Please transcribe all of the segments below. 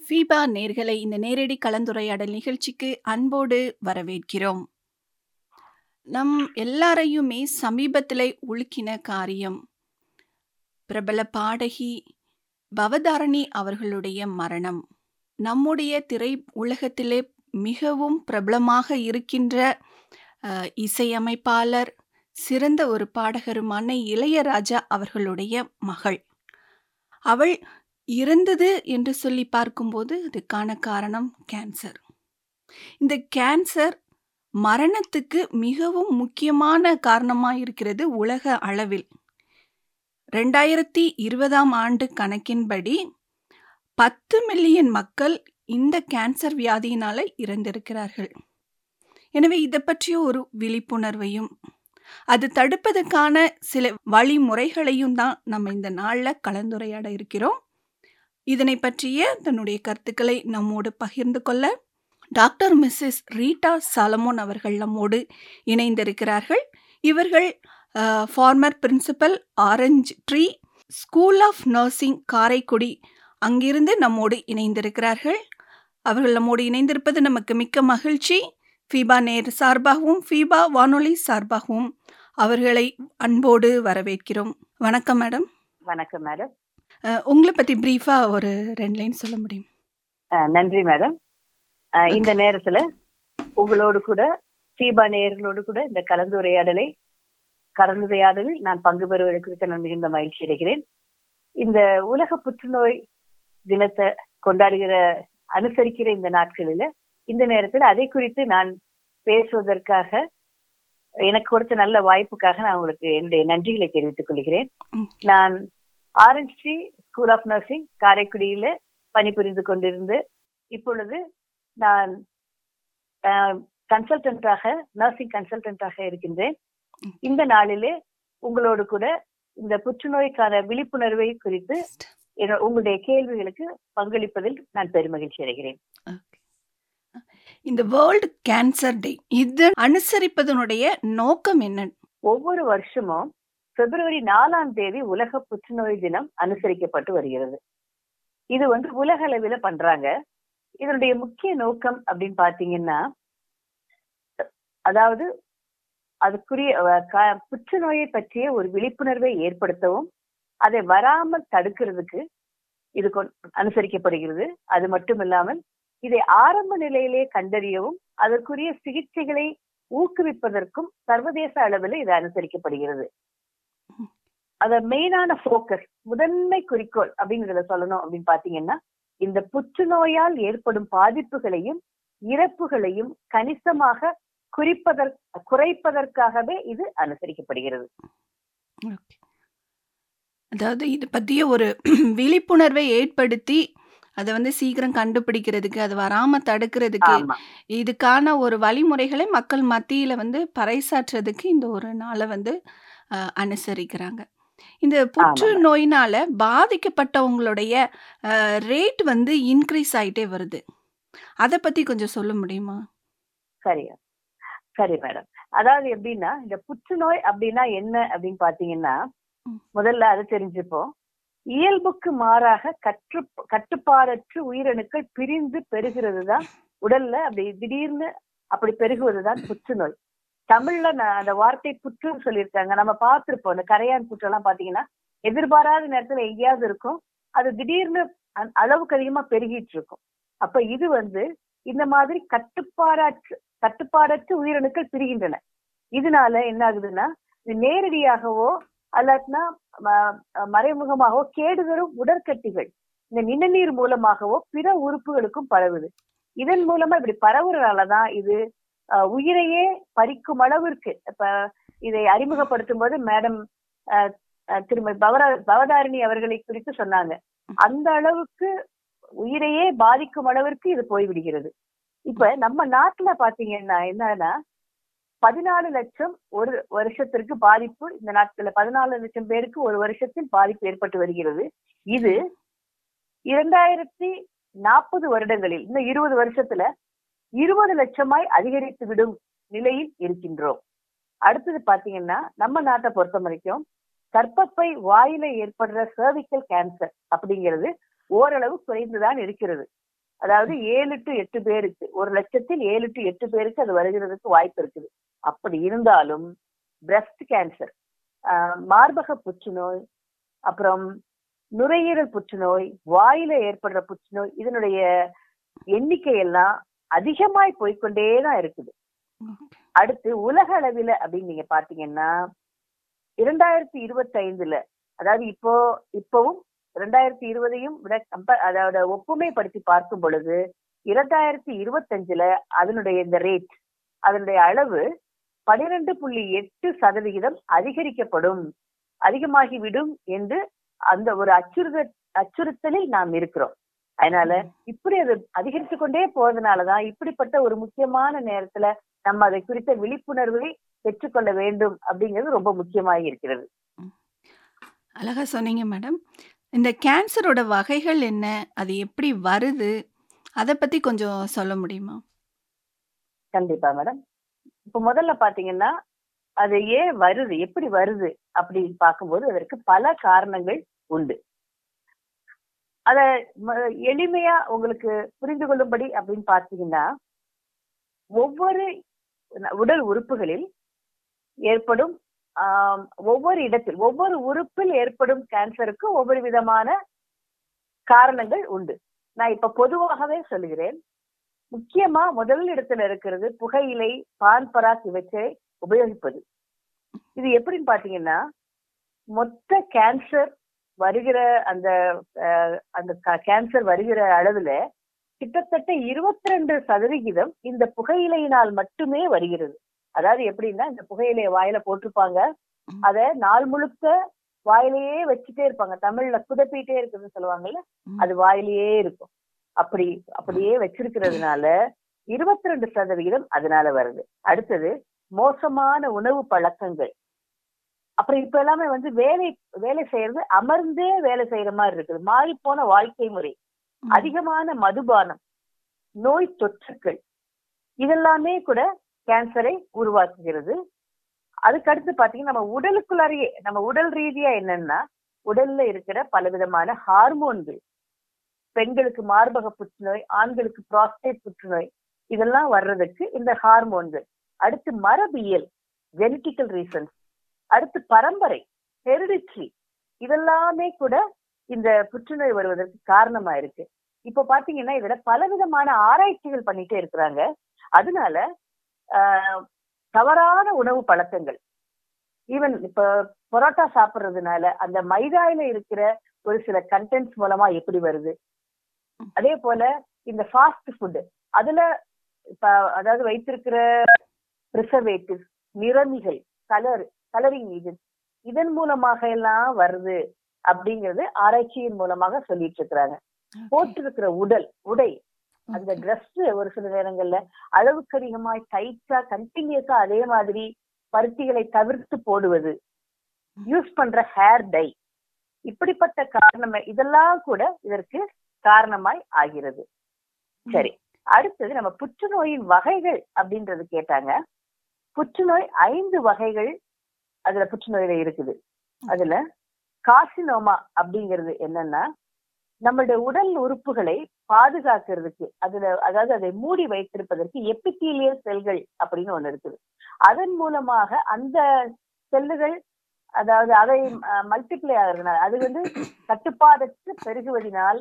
FIBA நேர்களை இந்த நேரடி கலந்துரையாடல் நிகழ்ச்சிக்கு அன்போடு வரவேற்கிறோம் நம் எல்லாரையுமே சமீபத்தில் உலுக்கின காரியம் பிரபல பாடகி பவதாரணி அவர்களுடைய மரணம் நம்முடைய திரை உலகத்திலே மிகவும் பிரபலமாக இருக்கின்ற அஹ், இசையமைப்பாளர் சிறந்த ஒரு பாடகருமான இளையராஜா அவர்களுடைய மகள் அவள் இறந்தது என்று சொல்லி பார்க்கும்போது அதுக்கான காரணம் கேன்சர் இந்த கேன்சர் மரணத்துக்கு மிகவும் முக்கியமான காரணமாக இருக்கிறது உலக அளவில் ரெண்டாயிரத்தி இருபதாம் ஆண்டு கணக்கின்படி பத்து மில்லியன் மக்கள் இந்த கேன்சர் வியாதியினால இறந்திருக்கிறார்கள் எனவே இதை பற்றிய ஒரு விழிப்புணர்வையும் அது தடுப்பதற்கான சில வழிமுறைகளையும் தான் நம்ம இந்த நாளில் கலந்துரையாட இருக்கிறோம் இதனை பற்றிய தன்னுடைய கருத்துக்களை நம்மோடு பகிர்ந்து கொள்ள டாக்டர் மிஸ்ஸஸ் ரீட்டா சாலமோன் அவர்கள் நம்மோடு இணைந்திருக்கிறார்கள் இவர்கள் former principal orange tree school of nursing Karaikudi அங்கிருந்து நம்மோடு இணைந்திருக்கிறார்கள் அவர்கள் நம்மோடு இணைந்திருப்பது நமக்கு மிக்க மகிழ்ச்சி ஃபீபா நேர் சார்பாகவும் ஃபீபா வானொலி சார்பாகவும் அவர்களை அன்போடு வரவேற்கிறோம் வணக்கம் மேடம் வணக்கம் மேடம் அஹ், உங்களை பற்றி ப்ரீஃபாக ஒரு ரெண்டு லைன் சொல்ல முடியும் அஹ் நன்றி மேடம் அஹ் இந்த நேரத்துல உங்களோடு கூட சீபா நேயர்களோடு கூட இந்த கலந்துரையாடலை கலந்துரையாடலில் நான் பங்கு பெறுவது குறித்து நான் மிகுந்த மகிழ்ச்சி அடைகிறேன் இந்த உலக புற்றுநோய் தினத்தை கொண்டாடுகிற அனுசரிக்கிற இந்த நாட்களில இந்த நேரத்தில் அதை குறித்து நான் பேசுவதற்காக எனக்கு கொடுத்த நல்ல வாய்ப்புக்காக நான் உங்களுக்கு என்னுடைய நன்றிகளை தெரிவித்துக் கொள்கிறேன் ம். நான் orange tree school of nursing காரைக்குடியில பணிபுரிந்து கொண்டிருந்து இப்பொழுது நான் கன்சல்டன்டாக நர்சிங் கன்சல்டன்டாக இருக்கின்றேன் ம். இந்த நாளிலே உங்களோடு கூட இந்த புற்றுநோய்க்கான விழிப்புணர்வை குறித்து என்னோ- உங்களுடைய கேள்விகளுக்கு பங்களிப்பதில் நான் பெருமகிழ்ச்சி அடைகிறேன் இந்த வேர்ல்டு கேன்சர் டே இது அனுசரிப்பதனுடைய நோக்கம் என்ன ஒவ்வொரு வருஷமும் பிப்ரவரி நாலாம் தேதி உலக புற்றுநோய் தினம் அனுசரிக்கப்பட்டு வருகிறது இது வந்து உலக அளவில் பண்றாங்க இதனுடைய முக்கிய நோக்கம் அப்படின்னு பாத்தீங்கன்னா அதாவது அதுக்குரிய அஹ், க- புற்றுநோயை பற்றிய ஒரு விழிப்புணர்வை ஏற்படுத்தவும் அதை வராமல் தடுக்கிறதுக்கு இது கொ- அனுசரிக்கப்படுகிறது அது மட்டும் இல்லாமல் இதை ஆரம்ப நிலையிலே கண்டறியவும் அதற்குரிய சிகிச்சைகளை ஊக்குவிப்பதற்கும் சர்வதேச அளவில் இது அனுசரிக்கப்படுகிறது அத மெயினான போக்கஸ் முதன்மை குறிக்கோள் அப்படிங்கறத சொல்லணும் அப்படின்னு பாத்தீங்கன்னா இந்த புற்றுநோயால் ஏற்படும் பாதிப்புகளையும் இறப்புகளையும் கணிசமாக குறிப்பதற் குறைப்பதற்காகவே இது அனுசரிக்கப்படுகிறது Okay. அதாவது இது பற்றிய ஒரு விழிப்புணர்வை ஏற்படுத்தி அதை வந்து சீக்கிரம் கண்டுபிடிக்கிறதுக்கு அது வராம தடுக்கிறதுக்கு ஆமா இதுக்கான ஒரு வழிமுறைகளை மக்கள் மத்தியில வந்து பறைசாற்றுறதுக்கு இந்த ஒரு நாளை வந்து அஹ், அனுசரிக்கிறாங்க இந்த புற்றுநோயினால பாதிக்கப்பட்டவங்களுடைய ரேட் வந்து இன்க்ரீஸ் ஆயிட்டே வருது அதை பத்தி கொஞ்சம் சொல்ல முடியுமா சரியா சரி மேடம் அதாவது எப்படின்னா இந்த புற்றுநோய் அப்படின்னா என்ன அப்படின்னு பாத்தீங்கன்னா ம். முதல்ல அது தெரிஞ்சுப்போம் இயல்புக்கு மாறாக கற்று கட்டுப்பாடற்று உயிரணுக்கள் பிரிந்து பெருகிறது தான் உடல்ல அப்படி திடீர்னு அப்படி பெருகுவதுதான் புற்றுநோய் தமிழ்ல நான் அந்த வார்த்தை புற்றுன்னு சொல்லியிருக்காங்க நம்ம பார்த்திருப்போம் இந்த கரையான் புற்று எல்லாம் பாத்தீங்கன்னா எதிர்பாராத நேரத்துல எங்கேயாவது இருக்கும் அது திடீர்னு அ- அளவுக்கு அதிகமா பெருகிட்டு இருக்கும் அப்ப இது வந்து இந்த மாதிரி கட்டுப்பாடற்று கட்டுப்பாடற்ற உயிரணுக்கள் பிரிகின்றன இதனால என்ன ஆகுதுன்னா இது நேரடியாகவோ அல்லாட்டினா ம- மறைமுகமாகவோ கேடுதரும் உடற்கட்டிகள் இந்த நிணநீர் மூலமாகவோ பிற உறுப்புகளுக்கும் பரவுது இதன் மூலமா இப்படி பரவுறதுனாலதான் இது அஹ், உயிரையே பறிக்கும் அளவிற்கு இப்ப இதை அறிமுகப்படுத்தும் போது மேடம் திருமதி பவரா பவதாரிணி அவர்களை குறித்து சொன்னாங்க அந்த அளவுக்கு உயிரையே பாதிக்கும் அளவிற்கு இது போய்விடுகிறது இப்ப நம்ம நாட்டுல பாத்தீங்கன்னா என்னன்னா பதினாலு லட்சம் ஒரு வருஷத்திற்கு பாதிப்பு இந்த நாட்கள்ல பதினாலு லட்சம் பேருக்கு ஒரு வருஷத்தில் பாதிப்பு ஏற்பட்டு வருகிறது இது இரண்டாயிரத்தி நாற்பது வருடங்களில் இன்னும் இருபது வருஷத்துல இருபது லட்சமாய் அதிகரித்து விடும் நிலையில் இருக்கின்றோம் அடுத்தது பாத்தீங்கன்னா நம்ம நாட்டை பொறுத்த வரைக்கும் கர்ப்பப்பை வாயில ஏற்படுற சர்விக்கல் கேன்சர் அப்படிங்கிறது ஓரளவு குறைந்துதான் இருக்கிறது அதாவது ஏழு டு எட்டு பேருக்கு ஒரு லட்சத்தில் ஏழு டு எட்டு பேருக்கு அது வருகிறதுக்கு வாய்ப்பு இருக்குது அப்படி இருந்தாலும் பிரஸ்ட் கேன்சர் மார்பக புற்றுநோய் அப்புறம் நுரையீரல் புற்றுநோய் வாயில ஏற்படுற புற்றுநோய் இதனுடைய எண்ணிக்கை எல்லாம் அதிகமாய் போய்க்கொண்டே தான் இருக்குது அடுத்து உலக அளவில அப்படின்னு நீங்க பாத்தீங்கன்னா இரண்டாயிரத்தி இருபத்தி ஐந்துல அதாவது இப்போ இப்பவும் ரெண்டாயிரத்தி இருபதையும் விட கம்ப அதோட ஒப்புமைப்படுத்தி பார்க்கும் பொழுது இரண்டாயிரத்தி இருபத்தஞ்சுல அதனுடைய இந்த ரேட் அதனுடைய அளவு பனிரெண்டு புள்ளி எட்டு சதவிகிதம் அதிகரிக்கப்படும் அதிகமாகிவிடும் என்று அந்த ஒரு அச்சுறுத்த அச்சுறுத்தலில் நாம் இருக்கிறோம் அதனால இப்படி அது அதிகரித்து கொண்டே போறதுனாலதான் இப்படிப்பட்ட ஒரு முக்கியமான நேரத்துல நம்ம அதை குறித்த விழிப்புணர்வை பெற்றுக்கொள்ள வேண்டும் அப்படிங்கிறது ரொம்ப முக்கியமாக இருக்கிறது அழகா சொன்னீங்க மேடம் இந்த கேன்சரோட வகைகள் என்ன அது எப்படி வருது அதை பத்தி கொஞ்சம் சொல்ல முடியுமா கண்டிப்பா மேடம் இப்ப முதல்ல பாத்தீங்கன்னா அது ஏன் வருது எப்படி வருது அப்படின்னு பார்க்கும்போது அதற்கு பல காரணங்கள் உண்டு அத எளிமையா உங்களுக்கு புரிந்து கொள்ளும்படி அப்படின்னு பாத்தீங்கன்னா ஒவ்வொரு உடல் உறுப்புகளில் ஏற்படும் ஒவ்வொரு இடத்தில் ஒவ்வொரு உறுப்பில் ஏற்படும் கேன்சருக்கு ஒவ்வொரு விதமான காரணங்கள் உண்டு நான் இப்ப பொதுவாகவே சொல்லுகிறேன் முக்கியமா முதல் இடத்துல இருக்கிறது புகையிலை பான் பராக் இவற்றை உபயோகிப்பது இது எப்படின்னு பாத்தீங்கன்னா மொத்த கேன்சர் வருகிற அந்த அந்த கேன்சர் வருகிற அளவுல கிட்டத்தட்ட இருபத்தி ரெண்டு சதவிகிதம் இந்த புகையிலையினால் மட்டுமே வருகிறது அதாவது எப்படின்னா இந்த புகையிலைய வாயில போட்டிருப்பாங்க அத நாள் முழுக்க வாயிலேயே வச்சுட்டே இருப்பாங்க தமிழ்ல குதப்பிட்டே இருக்குதுன்னு சொல்லுவாங்கல்ல அது வாயிலேயே இருக்கும் அப்படி அப்படியே வச்சிருக்கிறதுனால இருபத்தி ரெண்டு சதவிகிதம் அதனால வருது அடுத்தது மோசமான உணவு பழக்கங்கள் அப்புறம் இப்ப எல்லாமே வந்து வேலை வேலை செய்யறது அமர்ந்தே வேலை செய்யற மாதிரி இருக்குது மாறி போன வாழ்க்கை முறை அதிகமான மதுபானம் நோய் தொற்றுக்கள் இதெல்லாமே கூட கேன்சரை உருவாக்குகிறது அதுக்கு அடுத்து பாத்தீங்கன்னா நம்ம உடலுக்குள்ளாரையே நம்ம உடல் ரீதியா என்னன்னா உடல்ல இருக்கிற பலவிதமான ஹார்மோன்கள் பெண்களுக்கு மார்பக புற்றுநோய் ஆண்களுக்கு ப்ராஸ்டேட் புற்றுநோய் இதெல்லாம் வர்றதுக்கு இந்த ஹார்மோன்கள் அடுத்து மரபியல் ஜெனட்டிக்கல் ரீசன்ஸ் அடுத்து பரம்பரை ஹெரிடிட்ரி இதெல்லாமே கூட இந்த புற்றுநோய் வருவதற்கு காரணமா இருக்கு இப்போ பாத்தீங்கன்னா இதுல பலவிதமான ஆராய்ச்சிகள் பண்ணிட்டே இருக்கிறாங்க அதனால தவறான உணவு பழக்கங்கள் ஈவன் இப்ப பரோட்டா சாப்பிடுறதுனால அந்த மைதாயில இருக்கிற ஒரு சில கண்டென்ட்ஸ் மூலமா எப்படி வருது அதே போல இந்த ஃபாஸ்ட் ஃபுட் அதுல இப்ப அதாவது வைத்திருக்கிற ப்ரிசர்வேட்டிவ் நிறமிகள் கலர் கலரிங் ஏஜென்ட் இதன் மூலமாக எல்லாம் வருது அப்படிங்கிறது ஆராய்ச்சியின் மூலமாக சொல்லிட்டு இருக்கிறாங்க போட்டிருக்கிற உடல் உடை அந்த ட்ரெஸ் ஒரு சில நேரங்கள்ல அளவுக்கு அதிகமாய் டைட்டா கண்டினியூஸா அதே மாதிரி பருத்திகளை தவிர்த்து போடுவது யூஸ் பண்ற ஹேர் டை இப்படிப்பட்ட காரணம் இதெல்லாம் கூட இதற்கு காரணமாய் ஆகிறது சரி அடுத்தது நம்ம புற்றுநோயின் வகைகள் அப்படின்றது கேட்டாங்க புற்றுநோய் ஐந்து வகைகள் அதுல புற்றுநோயில இருக்குது அதுல காசினோமா அப்படிங்கிறது என்னன்னா நம்மளுடைய உடல் உறுப்புகளை பாதுகாக்கிறதுக்கு அதுல அதாவது அதை மூடி வைத்திருப்பதற்கு எபித்தீலியல் செல்கள் அப்படின்னு ஒண்ணு இருக்குது அதன் மூலமாக அந்த செல்லுகள் அதாவது அதை மல்டிப்ளை ஆகிறதுனால அது வந்து கட்டுப்பாடற்று பெருகுவதனால்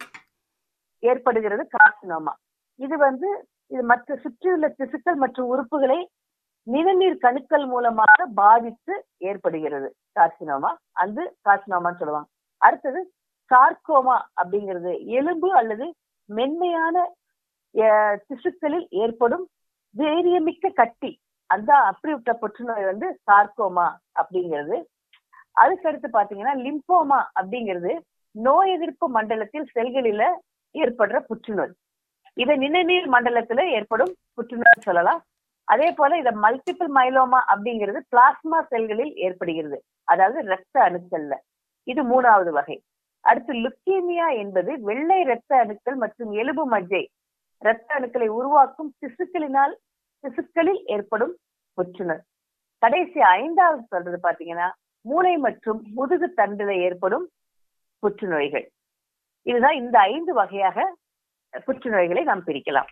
ஏற்படுகிறது கார்சினோமா இது வந்து இது மற்ற சுற்றியுள்ள திசுக்கள் மற்றும் உறுப்புகளை நிணநீர் கணுக்கள் மூலமாக பாதித்து ஏற்படுகிறது கார்சினோமா அது கார்சினோமான்னு சொல்லுவாங்க அடுத்தது சார்கோமா அப்படிங்கிறது எலும்பு அல்லது மென்மையான திசுக்களில் ஏற்படும் வீரியமிக்க கட்டி அந்த அப்படிப்பட்ட புற்றுநோய் வந்து சார்கோமா அப்படிங்கிறது அதுக்கடுத்து பாத்தீங்கன்னா லிம்போமா அப்படிங்கிறது நோய் எதிர்ப்பு மண்டலத்தில் செல்களில ஏற்படுற புற்றுநோய் இதை நிணநீர் மண்டலத்துல ஏற்படும் புற்றுநோய் சொல்லலாம் அதே போல இத மல்டிபிள் மைலோமா அப்படிங்கிறது பிளாஸ்மா செல்களில் ஏற்படுகிறது அதாவது ரத்த அணுக்கள்ல இது மூணாவது வகை அடுத்து லுக்கீமியா என்பது வெள்ளை ரத்த அணுக்கள் மற்றும் எலும்பு மஜ்ஜை ரத்த அணுக்களை உருவாக்கும் திசுக்களினால் திசுக்களில் ஏற்படும் புற்றுநோய் கடைசி ஐந்தாவது சொல்றது பாத்தீங்கன்னா மூளை மற்றும் முதுகு தண்டுல ஏற்படும் புற்றுநோய்கள் இதுதான் இந்த ஐந்து வகையாக புற்றுநோய்களை நாம் பிரிக்கலாம்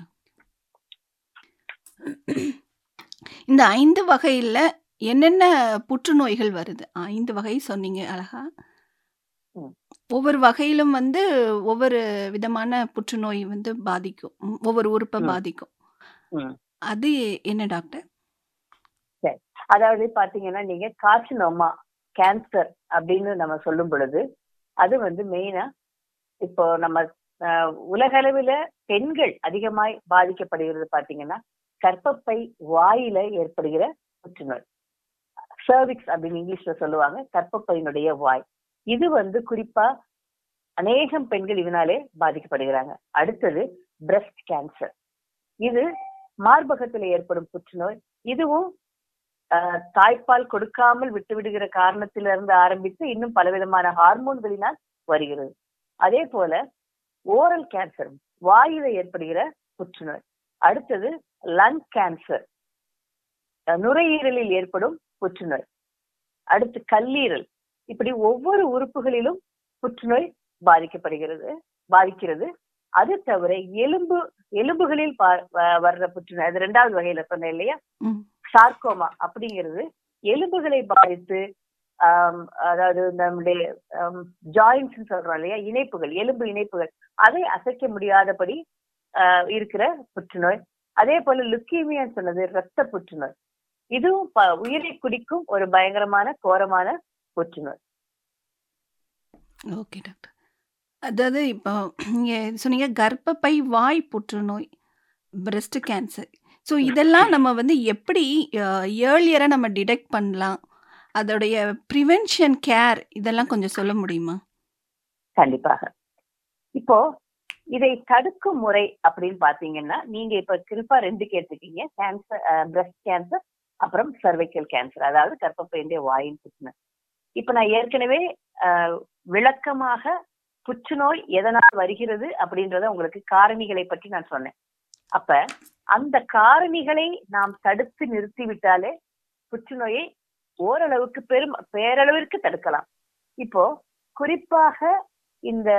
இந்த ஐந்து வகையில என்னென்ன புற்றுநோய்கள் வருது ஐந்து வகை சொன்னீங்க அழகா ம். ஒவ்வொரு வகையிலும் வந்து ஒவ்வொரு விதமான புற்றுநோய் வந்து பாதிக்கும் ம், ஒவ்வொரு உறுப்பை ம். பாதிக்கும் ம். அது என்ன டாக்டர் அதாவது பாத்தீங்கன்னா நீங்க கார்சினோமா கேன்சர் அப்படின்னு நம்ம சொல்லும் பொழுது அது வந்து மெயினா இப்போ நம்ம அஹ், உலகளவில் பெண்கள் அதிகமாய் பாதிக்கப்படுகிறது பாத்தீங்கன்னா கர்ப்பப்பை வாயில ஏற்படுகிற புற்றுநோய் சர்விக்ஸ் அப்படின்னு இங்கிலீஷ்ல சொல்லுவாங்க கர்ப்பப்பையினுடைய வாய் இது வந்து குறிப்பா அநேகம் பெண்கள் இதனாலே பாதிக்கப்படுகிறாங்க அடுத்தது பிரஸ்ட் கேன்சர் இது மார்பகத்தில் ஏற்படும் புற்றுநோய் இதுவும் ஆஹ், தாய்ப்பால் கொடுக்காமல் விட்டு விடுகிற காரணத்திலிருந்து ஆரம்பித்து இன்னும் பலவிதமான ஹார்மோன்களினால் வருகிறது அதே போல ஓரல் கேன்சர் வாயில ஏற்படுகிற புற்றுநோய் அடுத்தது லங் கேன்சர் நுரையீரலில் ஏற்படும் புற்றுநோய் அடுத்து கல்லீரல் இப்படி ஒவ்வொரு உறுப்புகளிலும் புற்றுநோய் பாதிக்கப்படுகிறது பாதிக்கிறது அது தவிர எலும்பு எலும்புகளில் பா- வ- வர்ற புற்றுநோய் அது ரெண்டாவது வகையில சொன்னேன் இல்லையா ம். சார்கோமா அப்படிங்கிறது எலும்புகளை பாதித்து ஆம், அதாவது நம்முடைய ஜாயின்ஸ் சொல்றோம் இல்லையா இணைப்புகள் எலும்பு இணைப்புகள் அதை அசைக்க முடியாதபடி ஆஹ், இருக்கிற புற்றுநோய் அதே போல லுக்கீமியான்னு சொன்னது ரத்த புற்றுநோய் இதுவும் ப- உயிரை குடிக்கும் ஒரு பயங்கரமான கோரமான புற்றுநோய் ஓகே டாக்டர் அதாவது இப்போ நீங்க சொன்னீங்க கர்ப்பப்பை வாய் புற்றுநோய் பிரஸ்ட் கேன்சர் ஸோ இதெல்லாம் நம்ம வந்து எப்படி ஏர்லியராக நம்ம டிடெக்ட் பண்ணலாம் அதோடைய ப்ரிவென்ஷன் கேர் இதெல்லாம் கொஞ்சம் சொல்ல முடியுமா கண்டிப்பாக இப்போ இதை தடுக்கும் முறை அப்படின்னு பாத்தீங்கன்னா நீங்க இப்ப குறிப்பா ரெண்டு கேட்டிருக்கீங்க கேன்சர் பிரஸ்ட் கேன்சர் அப்புறம் சர்வைக்கல் கேன்சர் அதாவது கர்ப்பப்பையுடைய வாயின் புற்றுநோய் இப்ப நான் ஏற்கனவே அஹ், விளக்கமாக புற்றுநோய் எதனால் வருகிறது அப்படின்றத உங்களுக்கு காரணிகளை பற்றி நான் சொன்னேன் அப்ப அந்த காரணிகளை நாம் தடுத்து நிறுத்திவிட்டாலே புற்றுநோயை ஓரளவுக்கு பெரும் பேரளவிற்கு தடுக்கலாம் இப்போ குறிப்பாக இந்த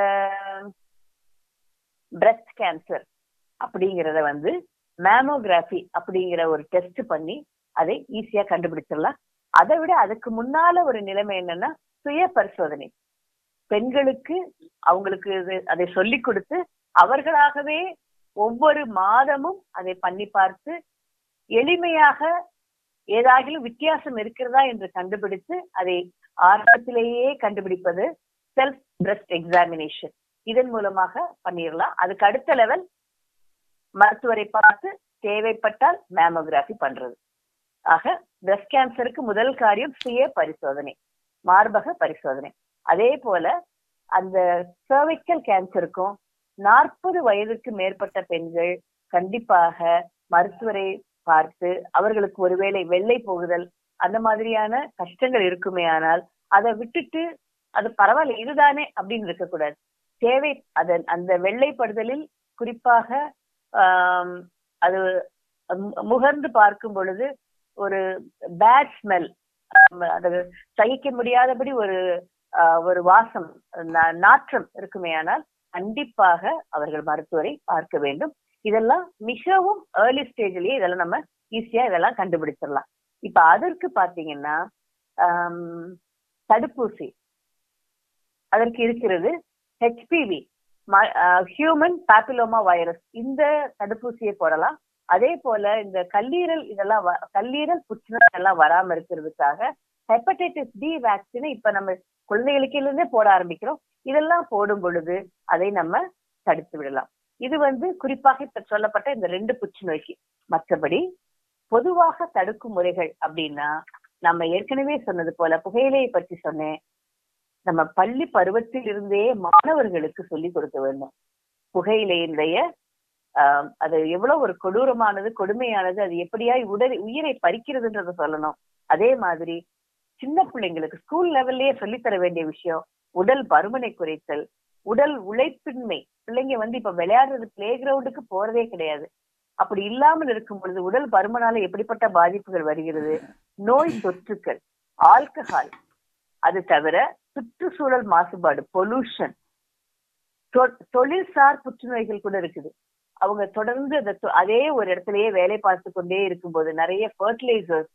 பிரஸ்ட் கேன்சர் அப்படிங்கிறத வந்து மேமோகிராஃபி அப்படிங்கிற ஒரு டெஸ்ட் பண்ணி அதை ஈஸியா கண்டுபிடிச்சிடலாம் அதை விட அதுக்கு முன்னால ஒரு நிலைமை என்னன்னா சுய பரிசோதனை பெண்களுக்கு அவங்களுக்கு இது- அதை சொல்லி கொடுத்து அவர்களாகவே ஒவ்வொரு மாதமும் அதை பண்ணி பார்த்து எளிமையாக ஏதாகிலும் வித்தியாசம் இருக்கிறதா என்று கண்டுபிடித்து அதை ஆரம்பத்திலேயே கண்டுபிடிப்பது செல்ஃப் பிரஸ்ட் எக்ஸாமினேஷன் இதன் மூலமாக பண்ணிடலாம் அதுக்கு அடுத்த லெவல் மருத்துவரை பார்த்து தேவைப்பட்டால் மேமோகிராஃபி பண்றது ஆக பிரஸ்ட் கேன்சருக்கு முதல் காரியம் சுய பரிசோதனை மார்பக பரிசோதனை அதே போல அந்த சர்வைக்கல் கேன்சருக்கும் நாற்பது வயதுக்கு மேற்பட்ட பெண்கள் கண்டிப்பாக மருத்துவரை பார்த்து அவர்களுக்கு ஒருவேளை வெள்ளை போகுதல் அந்த மாதிரியான கஷ்டங்கள் இருக்குமே ஆனால் அதை விட்டுட்டு அது பரவாயில்ல இதுதானே அப்படின்னு இருக்கக்கூடாது தேவை அதன் அந்த வெள்ளைப்படுதலில் குறிப்பாக ஆம், அது மு- முகர்ந்து பார்க்கும் பொழுது ஒரு பேட் ஸ்மெல் அது சகிக்க முடியாதபடி ஒரு ஆஹ், ஒரு வாசம் நா- நாற்றம் இருக்குமே ஆனால் கண்டிப்பாக அவர்கள் மருத்துவரை பார்க்க வேண்டும் இதெல்லாம் மிகவும் ஏர்லி ஸ்டேஜ்லயே இதெல்லாம் நம்ம ஈஸியா இதெல்லாம் கண்டுபிடிச்சிடலாம் இப்ப அதற்கு பாத்தீங்கன்னா ஆம், தடுப்பூசி அதற்கு இருக்கிறது ஹெச்பிவி ஹியூமன் பாப்பிலோமா வைரஸ் இந்த தடுப்பூசியை போடலாம் அதே போல இந்த கல்லீரல் இதெல்லாம் வ- கல்லீரல் புற்றுநோய் எல்லாம் வராம இருக்கிறதுக்காக ஹெப்படைட்டிஸ் டி வேக்சினை இப்ப நம்ம குழந்தைகளுக்கு இருந்தே போட ஆரம்பிக்கிறோம் இதெல்லாம் போடும் பொழுது அதை நம்ம தடுத்து விடலாம் இது வந்து குறிப்பாக இப்ப சொல்லப்பட்ட இந்த ரெண்டு புற்றுநோய்க்கு மற்றபடி பொதுவாக தடுக்கும் முறைகள் அப்படின்னா நம்ம ஏற்கனவே சொன்னது போல புகையிலையை பற்றி சொன்னேன் நம்ம பள்ளி பருவத்தில் இருந்தே மாணவர்களுக்கு சொல்லி கொடுக்க வேண்டும் புகையிலையினுடைய ஆஹ், அது எவ்வளவு ஒரு கொடூரமானது கொடுமையானது அது எப்படியாய் உடல் உயிரை பறிக்கிறதுன்றத சொல்லணும் அதே மாதிரி சின்ன பிள்ளைங்களுக்கு ஸ்கூல் லெவல்லயே சொல்லித்தர வேண்டிய விஷயம் உடல் பருமனை குறைத்தல் உடல் உழைப்பின்மை பிள்ளைங்க வந்து இப்ப விளையாடுறது பிளே கிரவுண்டுக்கு போறதே கிடையாது அப்படி இல்லாமல் இருக்கும் பொழுது உடல் பருமனால எப்படிப்பட்ட பாதிப்புகள் வருகிறது நோய் தொற்றுக்கள் ஆல்கஹால் அது தவிர சுற்றுச்சூழல் மாசுபாடு பொல்யூஷன் தொ- தொழில்சார் புற்றுநோய்கள் கூட இருக்குது அவங்க தொடர்ந்து அந்த தொ- அதே ஒரு இடத்துலயே வேலை பார்த்து கொண்டே இருக்கும்போது நிறைய ஃபர்டிலைசர்ஸ்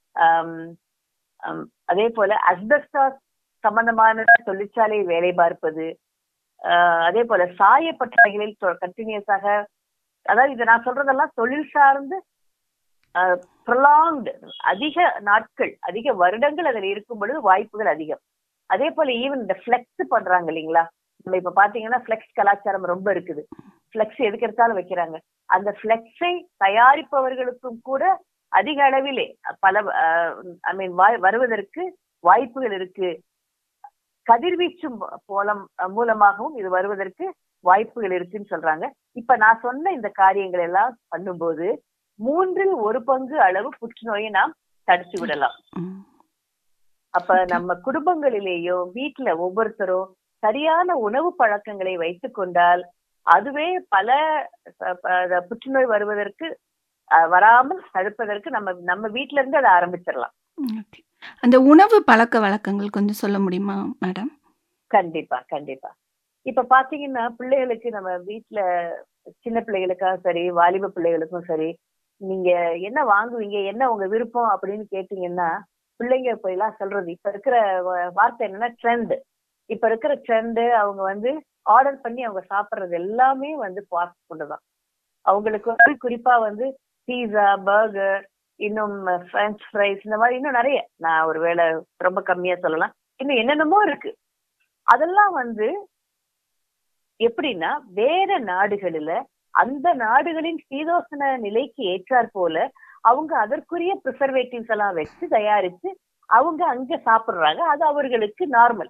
அதே போல அஸ்பெஸ்டாஸ் சம்பந்தமான தொழிற்சாலை வேலை பார்ப்பது ஆஹ் அதே போல சாயப்பட்டறைகளில் கண்டினியூஸாக அதாவது இதை நான் சொல்றதெல்லாம் தொழில் சார்ந்து ப்ரொலாங்டு அதிக நாட்கள் அதிக வருடங்கள் அதில் இருக்கும் பொழுது வாய்ப்புகள் அதிகம் அதே போல ஈவன் இந்த ஃபிளெக்ஸ் பண்றாங்க இல்லைங்களா நம்ம இப்ப பாத்தீங்கன்னா ஃபிளெக்ஸ் கலாச்சாரம் ரொம்ப இருக்குது ஃபிளெக்ஸ் எதுக்கு எடுத்தாலும் வைக்கிறாங்க அந்த ஃபிளெக்ஸை தயாரிப்பவர்களுக்கும் கூட அதிக அளவிலே பல ஐ மீன் வருவதற்கு வாய்ப்புகள் இருக்கு கதிர்வீச்சு மூலம் மூலமாகவும் இது வருவதற்கு வாய்ப்புகள் இருக்குன்னு சொல்றாங்க இப்ப நான் சொன்ன இந்த காரியங்கள் எல்லாம் பண்ணும்போது மூன்றில் ஒரு பங்கு அளவு புற்றுநோயை நாம் தடுத்து விடலாம் ம். அப்ப நம்ம குடும்பங்களிலேயோ வீட்டுல ஒவ்வொருத்தரும் சரியான உணவு பழக்கங்களை வைத்துக் கொண்டால் அதுவே பல அஹ், அஹ், புற்றுநோய் வருவதற்கு அஹ், வராமல் தடுப்பதற்கு நம்ம நம்ம வீட்ல இருந்து அதை ஆரம்பிச்சிடலாம் ஓகே. அந்த உணவு பழக்க வழக்கங்கள் கொஞ்சம் சொல்ல முடியுமா மேடம் கண்டிப்பா கண்டிப்பா இப்ப பாத்தீங்கன்னா பிள்ளைகளுக்கு நம்ம வீட்ல சின்ன பிள்ளைகளுக்கும் சரி வாலிப பிள்ளைகளுக்கும் சரி நீங்க என்ன வாங்குவீங்க என்ன உங்க விருப்பம் அப்படின்னு கேட்டீங்கன்னா பிள்ளைங்க போய் எல்லாம் சொல்றது இப்ப இருக்கிற வ- வார்த்தை என்னன்னா ட்ரெண்ட் இப்ப இருக்கிற ட்ரெண்ட் அவங்க வந்து ஆர்டர் பண்ணி அவங்க சாப்பிடுறது எல்லாமே வந்து ஃபாஸ்ட் ஃபுட்டு தான் அவங்களுக்கு வந்து குறிப்பா வந்து பீஸா பர்கர் இன்னும் ஃப்ரெஞ்ச் ஃப்ரைஸ் இந்த மாதிரி இன்னும் நிறைய நான் ஒருவேளை ரொம்ப கம்மியா சொல்லலாம் இன்னும் என்னென்னமோ இருக்கு அதெல்லாம் வந்து எப்படின்னா வேற நாடுகளில அந்த நாடுகளின் சீதோசன நிலைக்கு ஏற்றாற் போல அவங்க அதற்குரிய ப்ரிசர்வேட்டிவ்ஸ் எல்லாம் வச்சு தயாரிச்சு அவங்க அங்க சாப்பிடுறாங்க அது அவர்களுக்கு நார்மல்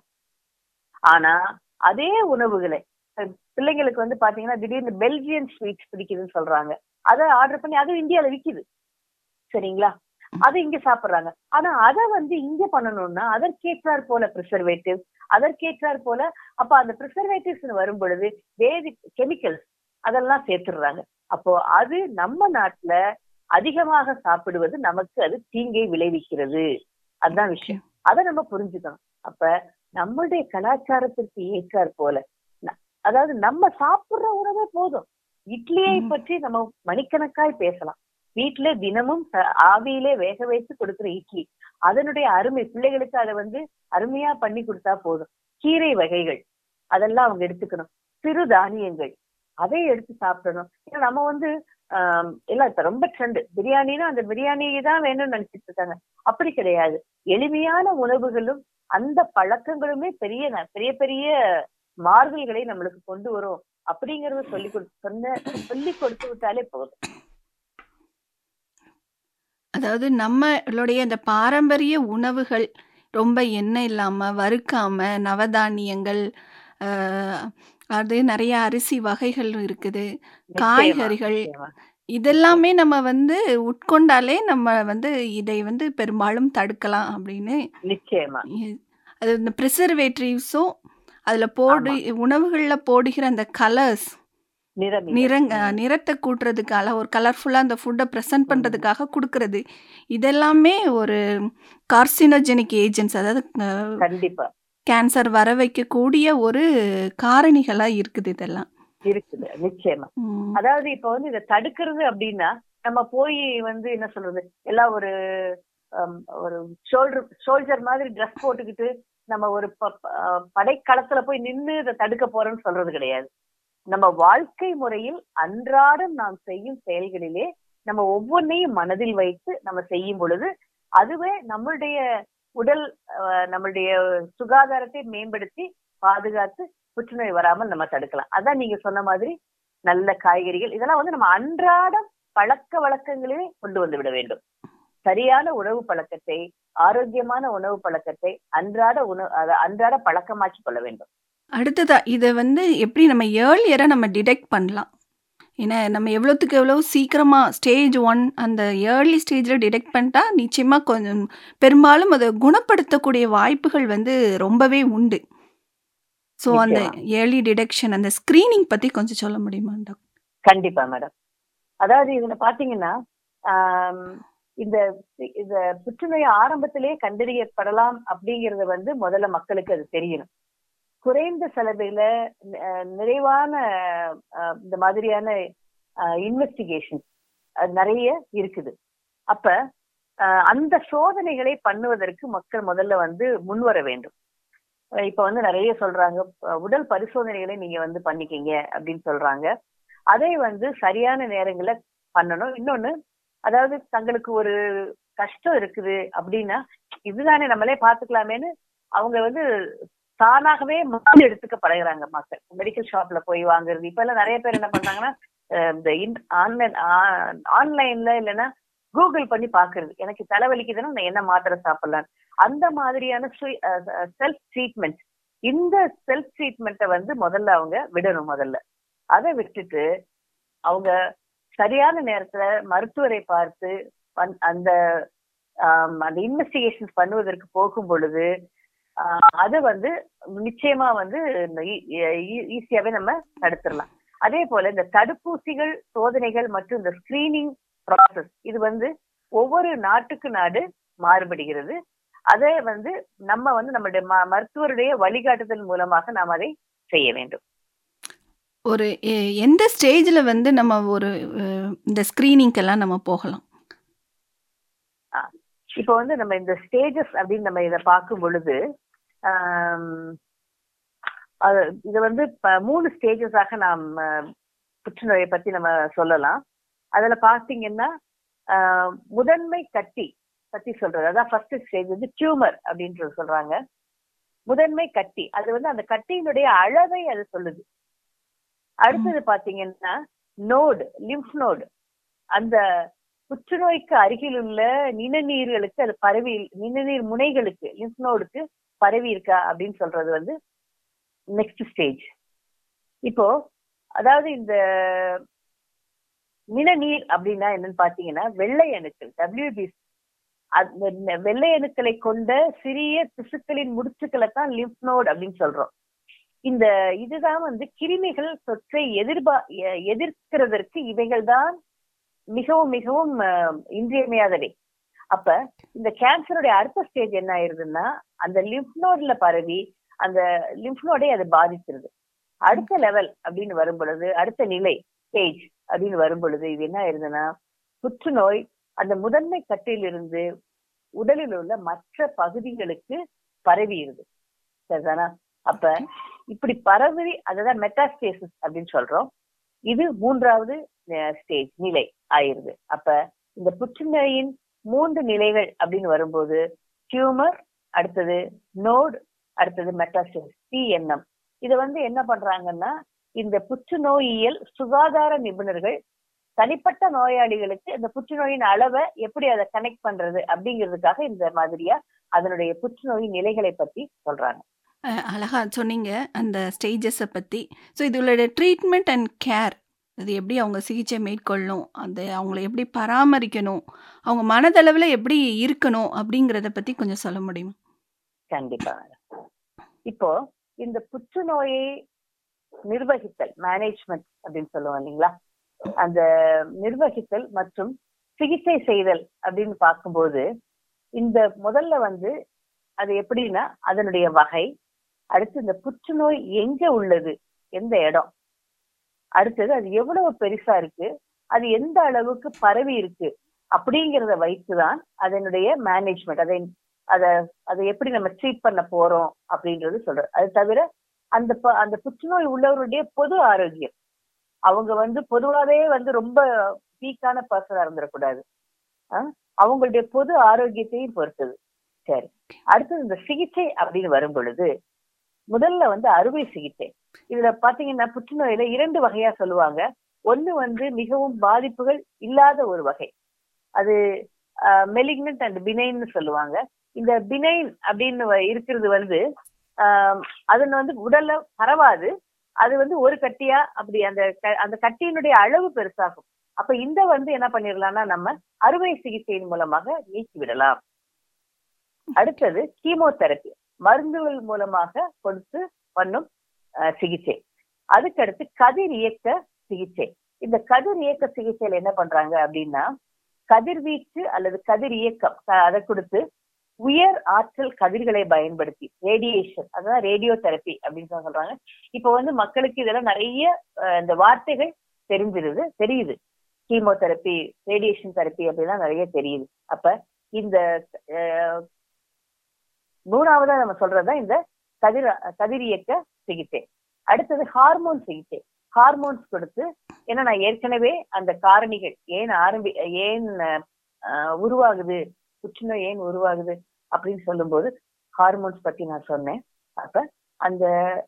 ஆனா அதே உணவுகளை அஹ் பிள்ளைங்களுக்கு வந்து பாத்தீங்கன்னா திடீர்னு பெல்ஜியன் ஸ்வீட்ஸ் பிடிக்குதுன்னு சொல்றாங்க அதை ஆர்டர் பண்ணி அது இந்தியால விக்குது சரிங்களா அதை இங்க சாப்பிடுறாங்க ஆனா அதை வந்து இங்க பண்ணணும்னா அதற்கேற்றாற் போல ப்ரிசர்வேட்டிவ் அதற்கேற்றாற் போல அப்ப அந்த ப்ரிசர்வேட்டிவ்ஸ் வரும் பொழுது வேதி கெமிக்கல்ஸ் அதெல்லாம் சேர்த்துடுறாங்க அப்போ அது நம்ம நாட்டுல அதிகமாக சாப்பிடுவது நமக்கு அது தீங்கை விளைவிக்கிறது அதுதான் விஷயம் அதை நம்ம புரிஞ்சுக்கணும் அப்ப நம்மளுடைய கலாச்சாரத்திற்கு ஏற்றாற் போல ந- அதாவது நம்ம சாப்பிடுற உணவே போதும் இட்லியை ம். பற்றி நம்ம மணிக்கணக்காய் பேசலாம் வீட்டுல தினமும் ச- ஆவியிலே வேக வைத்து கொடுக்கிற இட்லி அதனுடைய அருமை பிள்ளைகளுக்கு அதை வந்து அருமையா பண்ணி கொடுத்தா போதும் கீரை வகைகள் அதெல்லாம் அவங்க எடுத்துக்கணும் சிறு தானியங்கள் அதை எடுத்து சாப்பிடணும் ஏன்னா நம்ம வந்து ஆஹ் எல்லாம் இப்ப ரொம்ப ட்ரெண்ட் பிரியாணினா அந்த பிரியாணி தான் வேணும்னு நினைச்சிட்டு இருக்காங்க அப்படி கிடையாது எளிமையான உணவுகளும் அந்த பழக்கங்களுமே பெரிய ந- பெரிய பெரிய மாறுதல்களை நம்மளுக்கு கொண்டு வரும் அப்படிங்கறத சொல்லி கொடுத்து சொன்ன சொல்லி கொடுத்து விட்டாலே போதும் அதாவது நம்மளுடைய அந்த பாரம்பரிய உணவுகள் ரொம்ப எண்ணெய் இல்லாம வறுக்காம நவதானியங்கள் அஹ், அது நிறைய அரிசி வகைகள் இருக்குது நிச்சயமா காய்கறிகள் நிச்சயமா இதெல்லாமே நம்ம வந்து உட்கொண்டாலே நம்ம வந்து இதை வந்து பெரும்பாலும் தடுக்கலாம் அப்படின்னு நிச்சயமா இ- அது இந்த ப்ரிசர்வேட்டிவ்ஸும் அதில் போடு உணவுகளில் போடுகிற அந்த கலர்ஸ் நிறம் நிறங்க நிறத்தை கூட்டுறதுக்காக ஒரு கலர்ஃபுல்லாக அந்த ஃபுட்டை ப்ரெசென்ட் பண்ணுறதுக்காக கொடுக்கறது இதெல்லாமே ஒரு கார்சினோஜெனிக் ஏஜென்ட்ஸ் அதாவது கண்டிப்பா கேன்சர் வர வைக்கக்கூடிய ஒரு காரணிகளாக இருக்குது இதெல்லாம் இருக்குது நிச்சயமா ம், அதாவது இப்ப வந்து இதை தடுக்கிறது அப்படின்னா நம்ம போய் வந்து என்ன சொல்றது எல்லாம் ஒரு ஹம், ஒரு ஷோல்டர் சோல்ஜர் மாதிரி ட்ரெஸ் போட்டுக்கிட்டு நம்ம ஒரு ப- ப- அஹ், படைக்களத்துல போய் நின்னு இதை தடுக்க போறோம்னு சொல்றது கிடையாது நம்ம வாழ்க்கை முறையில் அன்றாடம் நாம் செய்யும் செயல்களிலே நம்ம ஒவ்வொன்றையும் மனதில் வைத்து நம்ம செய்யும் பொழுது அதுவே நம்மளுடைய உடல் அஹ், நம்மளுடைய சுகாதாரத்தை மேம்படுத்தி பாதுகாத்து புற்றுநோய் வராமல் நம்ம தடுக்கலாம் அதான் நீங்க சொன்ன மாதிரி நல்ல காய்கறிகள் இதெல்லாம் வந்து நம்ம அன்றாடம் பழக்க வழக்கங்களிலே கொண்டு வந்து விட வேண்டும் சரியான உணவு பழக்கத்தை ஆரோக்கியமான உணவு பழக்கத்தை அன்றாட உணவு அதை அன்றாட பழக்கமாக்கி கொள்ள வேண்டும் அடுத்ததா இதை வந்து எப்படி நம்ம ஏர்லியராக நம்ம டிடெக்ட் பண்ணலாம் ஏன்னா நம்ம எவ்வளோத்துக்கு எவ்வளோ சீக்கிரமாக ஸ்டேஜ் ஒன் அந்த ஏர்லி ஸ்டேஜில் டிடெக்ட் பண்ணிட்டா நிச்சயமாக கொஞ்சம் பெரும்பாலும் அதை குணப்படுத்தக்கூடிய வாய்ப்புகள் வந்து ரொம்பவே உண்டு ஸோ அந்த ஏர்லி டிடெக்ஷன் அந்த ஸ்க்ரீனிங் பற்றி கொஞ்சம் சொல்ல முடியுமா டாக்டர் கண்டிப்பா மேடம் அதாவது இதுல பாத்தீங்கன்னா ஆம், இந்த இந்த புற்றுநோய் ஆரம்பத்திலேயே கண்டறியப்படலாம் அப்படிங்கறது வந்து முதல்ல மக்களுக்கு அது தெரியணும் குறைந்த செலவில அஹ், நிறைவான அஹ், இந்த மாதிரியான இன்வெஸ்டிகேஷன் நிறைய இருக்குது அப்ப அஹ், அந்த சோதனைகளை பண்ணுவதற்கு மக்கள் முதல்ல வந்து முன்வர வேண்டும் அஹ் இப்ப வந்து நிறைய சொல்றாங்க அஹ் உடல் பரிசோதனைகளை நீங்க வந்து பண்ணிக்கிங்க அப்படின்னு சொல்றாங்க அதை வந்து சரியான நேரங்கள்ல பண்ணணும் இன்னொன்னு அதாவது தங்களுக்கு ஒரு கஷ்டம் இருக்குது அப்படின்னா இதுதானே நம்மளே பாத்துக்கலாமேன்னு அவங்க வந்து தானாகவே மருந்து எடுத்துக்க பழகுறாங்க மக்கள் மெடிக்கல் ஷாப்ல போய் வாங்குறது இப்ப எல்லாம் நிறைய பேர் என்ன பண்றாங்கன்னா அஹ் இந்த ஆன்லைன் ஆன்லைன்ல இல்லைன்னா கூகுள் பண்ணி பாக்குறது எனக்கு தலைவலிக்குதுன்னா நான் என்ன மாத்திரை சாப்பிடலாம் அந்த மாதிரியான செல்ஃப் ட்ரீட்மெண்ட் இந்த செல்ஃப் ட்ரீட்மெண்ட்டை வந்து முதல்ல அவங்க விடணும் முதல்ல அதை விட்டுட்டு அவங்க சரியான நேரத்துல மருத்துவரை பார்த்து பண்- அந்த ஆம், அந்த இன்வெஸ்டிகேஷன்ஸ் பண்ணுவதற்கு போகும் பொழுது ஆஹ், அது வந்து நிச்சயமா வந்து ஈஸியாவே நம்ம தடுத்துடலாம் அதே போல இந்த தடுப்பூசிகள் சோதனைகள் மற்றும் இந்த ஸ்கிரீனிங் ப்ராசஸ் இது வந்து ஒவ்வொரு நாட்டுக்கு நாடு மாறுபடுகிறது அதை வந்து நம்ம வந்து நம்மளுடைய ம- மருத்துவருடைய வழிகாட்டுதல் மூலமாக நாம் அதை செய்ய வேண்டும் ஒரு எ- எந்த ஸ்டேஜில் வந்து நம்ம ஒரு அஹ், இந்த ஸ்க்ரீனிங்க்கெல்லாம் நம்ம போகலாம் இப்போ வந்து நம்ம இந்த ஸ்டேஜஸ் அப்படின்னு நம்ம இதை பார்க்கும் பொழுது ஆம், அது இது வந்து ப- மூணு ஸ்டேஜஸாக நாம் அஹ், புற்றுநோயை பத்தி நம்ம சொல்லலாம் அதுல பாத்தீங்கன்னா ஆஹ், முதன்மை கட்டி பத்தி சொல்றது அதான் ஃபர்ஸ்ட் ஸ்டேஜ் வந்து டியூமர் அப்படின்றது சொல்றாங்க முதன்மை கட்டி அது வந்து அந்த கட்டியினுடைய அளவை அது சொல்லுது அடுத்தது பாத்தீங்கன்னா நோடு லிம்ஃப் நோடு அந்த புற்றுநோய்க்கு அருகில் உள்ள நிணநீர்களுக்கு அது பரவி நிணநீர் முனைகளுக்கு லிம்ஃப் நோடுக்கு பரவி இருக்கா அப்படின்னு சொல்றது வந்து நெக்ஸ்ட் ஸ்டேஜ் இப்போ அதாவது இந்த நிணநீர் அப்படின்னா என்னன்னு பாத்தீங்கன்னா வெள்ளை அணுக்கள் டபிள்யூபிசி அந்த வெள்ளை அணுக்களை கொண்ட சிறிய திசுக்களின் முடிச்சுக்களை தான் லிம்ஃப் நோட் அப்படின்னு சொல்றோம் இந்த இதுதான் வந்து கிருமிகள் தொற்றை எதிர்பா எ- எதிர்க்கிறதற்கு இவைகள் தான் மிகவும் மிகவும் அஹ், இன்றியமையாதவை அப்ப இந்த கேன்சருடைய அடுத்த ஸ்டேஜ் என்ன ஆயிருதுன்னா அந்த லிம்ஃப் நோட்ல பரவி அந்த லிம்ஃப் நோடை அது பாதிச்சிருது அடுத்த லெவல் அப்படின்னு வரும் பொழுது அடுத்த நிலை ஸ்டேஜ் அப்படின்னு வரும் பொழுது இது என்ன ஆயிருதுன்னா புற்றுநோய் அந்த முதன்மை கட்டிலிருந்து உடலில் உள்ள மற்ற பகுதிகளுக்கு பரவிடுது சரிதானா அப்ப இப்படி பரவி அதுதான் மெட்டாஸ்டேசிஸ் அப்படின்னு சொல்றோம் இது மூன்றாவது ஸ்டேஜ் நிலை ஆயிருது அப்ப இந்த புற்றுநோயின் மூன்று நிலைகள் அப்படின்னு வரும்போது டியூமர் அடுத்தது நோட் அடுத்தது மெட்டாஸ்டேசிஸ் டிஎன்எம் இதை வந்து என்ன பண்றாங்கன்னா இந்த புற்றுநோயியல் சுகாதார நிபுணர்கள் தனிப்பட்ட நோயாளிகளுக்கு இந்த புற்றுநோயின் அளவை எப்படி அதை கனெக்ட் பண்றது அப்படிங்கிறதுக்காக இந்த மாதிரியா அதனுடைய புற்றுநோயின் நிலைகளை பத்தி சொல்றாங்க அஹ், அழகா சொன்னீங்க அந்த ஸ்டேஜஸை பற்றி ஸோ இதோட ட்ரீட்மெண்ட் அண்ட் கேர் அது எப்படி அவங்க சிகிச்சை மேற்கொள்ளணும் அந்த அவங்கள எப்படி பராமரிக்கணும் அவங்க மனதளவில் எப்படி இருக்கணும் அப்படிங்கிறத பற்றி கொஞ்சம் சொல்ல முடியுமா கண்டிப்பா இப்போ இந்த புற்றுநோயை நிர்வகித்தல் மேனேஜ்மெண்ட் அப்படின்னு சொல்லுவோம் இல்லைங்களா அந்த நிர்வகித்தல் மற்றும் சிகிச்சை செய்தல் அப்படின்னு பார்க்கும்போது இந்த முதல்ல வந்து அது எப்படின்னா அதனுடைய வகை அடுத்து இந்த புற்றுநோய் எங்க உள்ளது எந்த இடம் அடுத்தது அது எவ்வளவு பெருசா இருக்கு அது எந்த அளவுக்கு பரவி இருக்கு அப்படிங்கிறத வைத்துதான் அதனுடைய மேனேஜ்மெண்ட் அதை அத அதை எப்படி நம்ம ட்ரீட் பண்ண போறோம் அப்படின்றது சொல்றது அது தவிர அந்த ப- அந்த புற்றுநோய் உள்ளவருடைய பொது ஆரோக்கியம் அவங்க வந்து பொதுவாவே வந்து ரொம்ப வீக்கான பர்சனா இருந்துடக்கூடாது ஆஹ் அவங்களுடைய பொது ஆரோக்கியத்தையும் பொறுத்தது சரி அடுத்தது இந்த சிகிச்சை அப்படின்னு வரும் பொழுது முதல்ல வந்து அறுவை சிகிச்சை இதுல பாத்தீங்கன்னா புற்றுநோயில இரண்டு வகையா சொல்லுவாங்க ஒண்ணு வந்து மிகவும் பாதிப்புகள் இல்லாத ஒரு வகை அது மெலிக்னட் அண்ட் பினைன்னு சொல்லுவாங்க இந்த பினைன் அப்படின்னு வ- இருக்கிறது வந்து ஆஹ் அதுல வந்து உடல்ல பரவாது அது வந்து ஒரு கட்டியா அப்படி அந்த க- அந்த கட்டியினுடைய அளவு பெருசாகும் அப்ப இந்த வந்து என்ன பண்ணிடலாம்னா நம்ம அறுவை சிகிச்சையின் மூலமாக நீக்கி விடலாம் அடுத்தது கீமோதெரப்பி மருந்துகள் மூலமாக கொடுத்து பண்ணும் அஹ், சிகிச்சை அதுக்கடுத்து கதிர் இயக்க சிகிச்சை இந்த கதிர் இயக்க சிகிச்சையில என்ன பண்றாங்க அப்படின்னா கதிர்வீச்சு அல்லது கதிர் இயக்கம் க- அதை கொடுத்து உயர் ஆற்றல் கதிர்களை பயன்படுத்தி ரேடியேஷன் அதான் ரேடியோ தெரப்பி அப்படின்னு சொல்லி சொல்றாங்க இப்போ வந்து மக்களுக்கு இதெல்லாம் நிறைய அஹ், இந்த வார்த்தைகள் தெரிஞ்சிருது தெரியுது கீமோதெரப்பி ரேடியேஷன் தெரப்பி அப்படிலாம் நிறைய தெரியுது அப்ப இந்த அஹ், மூணாவதா நம்ம சொல்றதுதான் இந்த கதிர் கதிரியக்க சிகிச்சை அடுத்தது ஹார்மோன் சிகிச்சை ஹார்மோன்ஸ் கொடுத்து ஏன்னா நான் ஏற்கனவே அந்த காரணிகள் ஏன் ஆரம்பி ஏன் அஹ், உருவாகுது புற்றுநோய் ஏன் உருவாகுது அப்படின்னு சொல்லும்போது ஹார்மோன்ஸ் பத்தி நான் சொன்னேன் அப்ப அந்த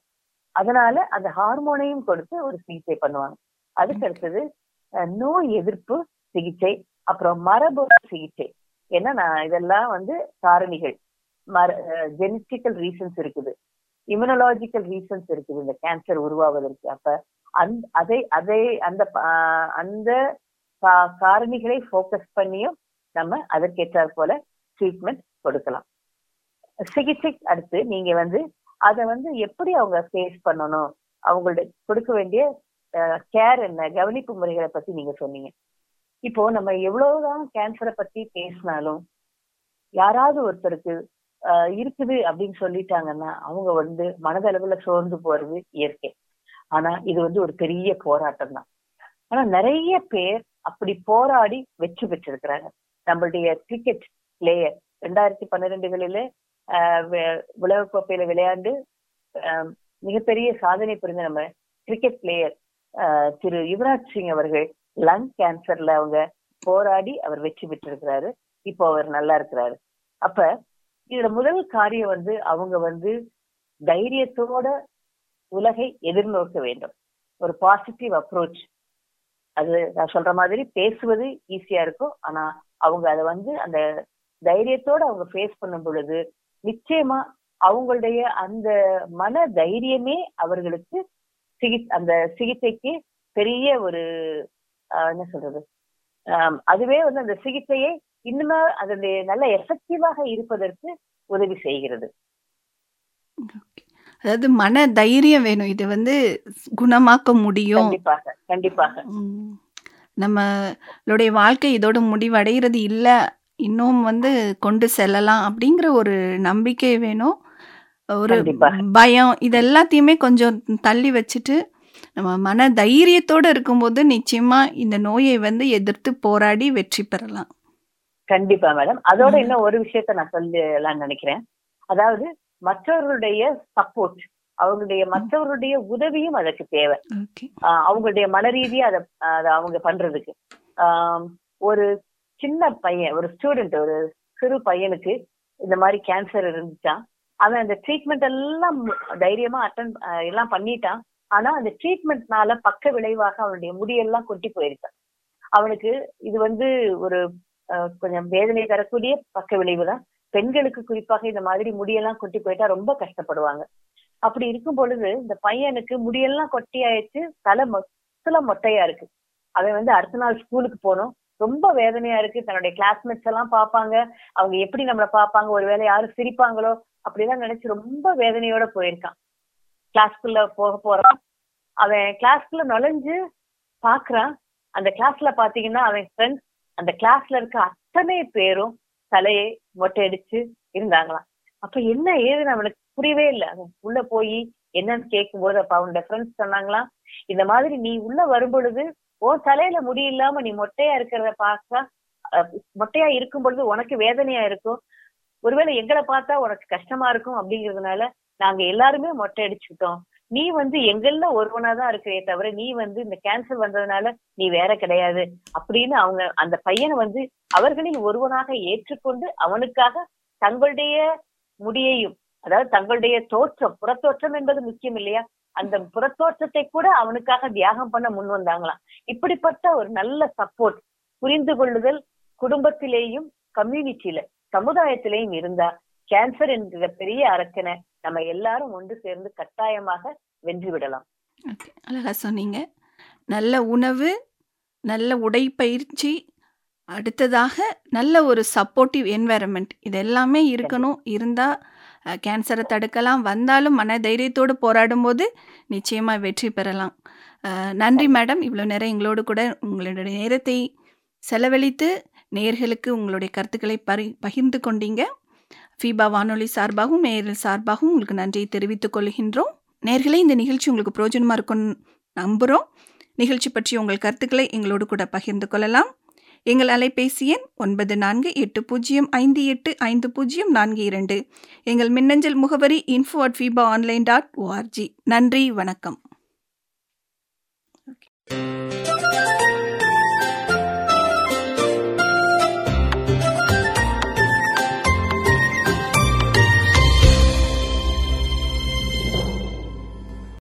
அதனால அந்த ஹார்மோனையும் கொடுத்து ஒரு சிகிச்சை பண்ணுவாங்க அதுக்கு அடுத்தது அஹ், நோய் எதிர்ப்பு சிகிச்சை அப்புறம் மரபணு சிகிச்சை ஏன்னா நான் இதெல்லாம் வந்து காரணிகள் மர ஜெனட்டிக்கல் ரீசன்ஸ் இருக்குது இம்யூனலாஜிக்கல் ரீசன்ஸ் இருக்குது இந்த கேன்சர் உருவாவதற்கு அப்ப அந் அதை அதை அந்த ப- ஆஹ் அந்த கா- காரணிகளை ஃபோக்கஸ் பண்ணியும் நம்ம அதற்கேற்றாற் போல ட்ரீட்மெண்ட் கொடுக்கலாம் சிகிச்சை அடுத்து நீங்க வந்து அதை வந்து எப்படி அவங்க ஃபேஸ் பண்ணணும் அவங்களுடைய கொடுக்க வேண்டிய கேர் என்ன கவனிப்பு முறைகளை பத்தி நீங்க சொன்னீங்க இப்போ நம்ம எவ்வளவுதான் கேன்சரை பத்தி பேசினாலும் யாராவது ஒருத்தருக்கு ஆஹ் இருக்குது அப்படின்னு சொல்லிட்டாங்கன்னா அவங்க வந்து மனதளவுல சோர்ந்து போறது இயற்கை ஆனா இது வந்து ஒரு பெரிய போராட்டம் தான் ஆனா நிறைய பேர் அப்படி போராடி வெற்றி பெற்றிருக்கிறாங்க நம்மளுடைய கிரிக்கெட் பிளேயர் ரெண்டாயிரத்தி பன்னிரெண்டுகளில உலகக்கோப்பையில விளையாண்டு ஆஹ் மிகப்பெரிய சாதனை புரிந்த நம்ம கிரிக்கெட் பிளேயர் திரு யுவராஜ் சிங் அவர்கள் லங் கேன்சர்ல அவங்க போராடி அவர் வெற்றி பெற்றிருக்கிறாரு இப்போ அவர் நல்லா இருக்கிறாரு அப்ப இதுல முதல் காரியம் வந்து அவங்க வந்து தைரியத்தோட உலகை எதிர்நோக்க வேண்டும் ஒரு பாசிட்டிவ் அப்ரோச் அது நான் சொல்ற மாதிரி பேசுவது ஈஸியா இருக்கும் ஆனா அவங்க அதை வந்து அந்த தைரியத்தோட அவங்க ஃபேஸ் பண்ணும் பொழுது நிச்சயமா அவங்களுடைய அந்த மன தைரியமே அவர்களுக்கு சிகி அந்த சிகிச்சைக்கு பெரிய ஒரு ஆஹ் என்ன சொல்றது ஆஹ் அதுவே வந்து அந்த சிகிச்சையை இன்னுமே அதனுடைய நல்ல எஃபெக்டிவாக இருப்பதற்கு உதவி செய்கிறது அதாவது மன தைரியம் வேணும் இது வந்து குணமாக்க முடியும் கண்டிப்பாக கண்டிப்பாக ம். நம்மளுடைய வாழ்க்கை இதோட முடிவடைகிறது இல்ல இன்னும் வந்து கொண்டு செல்லலாம் அப்படிங்கிற ஒரு நம்பிக்கை வேணும் ஒரு கண்டிப்பாக. பயம் இது எல்லாத்தையுமே கொஞ்சம் தள்ளி வச்சுட்டு நம்ம மன தைரியத்தோட இருக்கும்போது நிச்சயமா இந்த நோயை வந்து எதிர்த்து போராடி வெற்றி பெறலாம் கண்டிப்பா மேடம் அதோட ம். இன்னும் ஒரு விஷயத்த நான் சொல்லலாம் நினைக்கிறேன் அதாவது மற்றவர்களுடைய சப்போர்ட் அவங்களுடைய மற்றவர்களுடைய உதவியும் அதற்கு தேவை ஓகே ஆஹ் அவங்களுடைய மன ரீதியா அதை அதை அவங்க பண்றதுக்கு ஆஹ் ஒரு சின்ன பையன் ஒரு ஸ்டூடெண்ட் ஒரு சிறு பையனுக்கு இந்த மாதிரி கேன்சர் இருந்துச்சான் அவன் அந்த ட்ரீட்மெண்ட் எல்லாம் தைரியமா அட்டன் எல்லாம் பண்ணிட்டான் ஆனா அந்த ட்ரீட்மெண்ட்னால பக்க விளைவாக அவனுடைய முடியெல்லாம் கொட்டி போயிருக்கான் அவனுக்கு இது வந்து ஒரு ஆஹ் கொஞ்சம் வேதனை தரக்கூடிய பக்க விளைவு தான் பெண்களுக்கு குறிப்பாக இந்த மாதிரி முடியெல்லாம் கொட்டி போயிட்டா ரொம்ப கஷ்டப்படுவாங்க அப்படி இருக்கும் பொழுது இந்த பையனுக்கு முடியெல்லாம் கொட்டி ஆயிடுச்சு தலை மொத்தல மொட்டையா இருக்கு அவன் வந்து அடுத்த நாள் ஸ்கூலுக்கு போகணும் ரொம்ப வேதனையா இருக்கு தன்னுடைய கிளாஸ்மேட்ஸ் எல்லாம் பார்ப்பாங்க அவங்க எப்படி நம்மளை பார்ப்பாங்க ஒருவேளை யாரும் சிரிப்பாங்களோ அப்படிலாம் நினைச்சு ரொம்ப வேதனையோட போயிருக்கான் கிளாஸ்க்குள்ள போக போறான் அவன் கிளாஸ்க்குள்ள நுழைஞ்சு பாக்குறான் அந்த கிளாஸ்ல பாத்தீங்கன்னா அவன் ஃப்ரெண்ட்ஸ் அந்த கிளாஸ்ல இருக்க அத்தனை பேரும் தலையை மொட்டையடிச்சு இருந்தாங்களாம் அப்ப என்ன ஏதுன்னு அவனுக்கு புரியவே இல்லை அவன் உள்ள போய் என்னன்னு கேட்கும் போது அப்ப அவனோட ஃப்ரெண்ட்ஸ் சொன்னாங்களாம் இந்த மாதிரி நீ உள்ள வரும் பொழுது உன் தலையில முடி இல்லாம நீ மொட்டையா இருக்கிறத பார்த்தா அஹ், மொட்டையா இருக்கும் பொழுது உனக்கு வேதனையா இருக்கும் ஒருவேளை எங்களை பார்த்தா உனக்கு கஷ்டமா இருக்கும் அப்படிங்கறதுனால நாங்க எல்லாருமே மொட்டை அடிச்சுக்கிட்டோம் நீ வந்து எங்கெல்ல ஒருவனாதான் இருக்கிறே தவிர நீ வந்து இந்த கேன்சர் வந்ததுனால நீ வேற கிடையாது அப்படின்னு அவங்க அந்த பையனை வந்து அவர்களில் ஒருவனாக ஏற்றுக்கொண்டு அவனுக்காக தங்களுடைய முடியையும் அதாவது தங்களுடைய தோற்றம் புறத்தோற்றம் என்பது முக்கியம் இல்லையா அந்த புறத்தோற்றத்தை கூட அவனுக்காக தியாகம் பண்ண முன் வந்தாங்களாம் இப்படிப்பட்ட ஒரு நல்ல சப்போர்ட் புரிந்து கொள்ளுதல் குடும்பத்திலேயும் கம்யூனிட்டியில சமுதாயத்திலேயும் இருந்தா கேன்சர் என்கிற பெரிய அரக்கனை நம்ம எல்லாரும் ஒன்று சேர்ந்து கட்டாயமாக வென்று விடலாம் ஓகே அழகா சொன்னீங்க நல்ல உணவு நல்ல உடைப்பயிற்சி அடுத்ததாக நல்ல ஒரு சப்போர்ட்டிவ் என்வாயரன்மெண்ட் இது எல்லாமே இருக்கணும் இருந்தால் கேன்சரை தடுக்கலாம் வந்தாலும் மன தைரியத்தோடு போராடும்போது நிச்சயமாக வெற்றி பெறலாம் அஹ், நன்றி மேடம் இவ்வளோ நேரம் எங்களோடு கூட உங்களுடைய நேரத்தை செலவழித்து நேர்களுக்கு உங்களுடைய கருத்துக்களை பரி பகிர்ந்து கொண்டீங்க ஃபீபா வானொலி சார்பாகவும் நேரில் சார்பாகவும் உங்களுக்கு நன்றியை தெரிவித்துக் கொள்கின்றோம் நேர்களே இந்த நிகழ்ச்சி உங்களுக்கு பிரோஜனமாக இருக்கும்னு நம்புகிறோம் நிகழ்ச்சி பற்றி உங்கள் கருத்துக்களை எங்களோடு கூட பகிர்ந்து கொள்ளலாம் எங்கள் அலைபேசி எண் ஒன்பது நான்கு எட்டு பூஜ்ஜியம் ஐந்து எட்டு ஐந்து பூஜ்ஜியம் நான்கு இரண்டு எங்கள் மின்னஞ்சல் முகவரி info at feeba online dot ORG நன்றி வணக்கம்